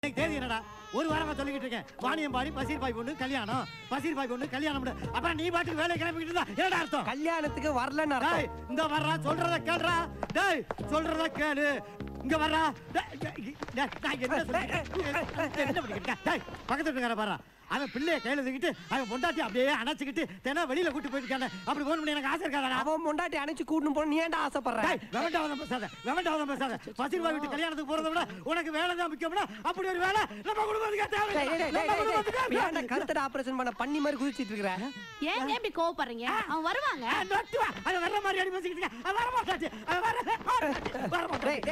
இன்னைக்கு தேதி என்னடா ஒரு வாரமா சொல்லிக்கிட்டு இருக்கேன் வாணியம்பாடி பசீர் பாய் பொண்ணு கல்யாணம் பசீர் பாய் பொண்ணு கல்யாணம் அப்புறம் நீ பாட்டுக்கு வேலை கிளம்பிக்கிட்டு இருந்தா என்னடா அர்த்தம் கல்யாணத்துக்கு வரலன்னு டேய் அர்த்தம் இந்த வர்றா சொல்றத கேளுடா டேய் சொல்றத கேளு இங்க வர்றா டேய், டேய், டேய், நான் என்ன சொல்லிட்டு என்ன பண்ணிக்கிட்டு டேய் பக்கத்து வீட்டுக்கார பாரு அவன் பிள்ளைய கையில தூக்கிட்டு அவன் பொண்டாட்டி அப்படியே அணைச்சிக்கிட்டு தினம் வெளியில கூட்டு போயிருக்கானே அப்படி போகணும்னு எனக்கு ஆசை இருக்காதா அவன் முண்டாட்டி அணைச்சு கூட்டணும் போன நீ ஏன்டா ஆசைப்படுற டேய் வெவண்டாவதம் பேசாத வெவண்டாவதம் பேசாத பசிர்வா வீட்டு கல்யாணத்துக்கு போறதை விட உனக்கு வேலை தான் முக்கியம்னா அப்படி ஒரு வேலை நம்ம குடும்பத்துக்கு தேவை டேய், டேய், டேய், நம்ம டேய், டேய், குடும்பத்துக்கு டேய். ஏன்டா கருத்தட ஆபரேஷன் பண்ண பண்ணி மாதிரி குதிச்சிட்டு இருக்கிற ஏன் ஏன் இப்படி கோவப்படுறீங்க அவன் வருவாங்க நட்டு வா அது வர்ற மாதிரி அடி பேசிக்கிட்டு இருக்க. அது வர மாட்டாச்சு அது வர வர மாட்டாச்சு டேய்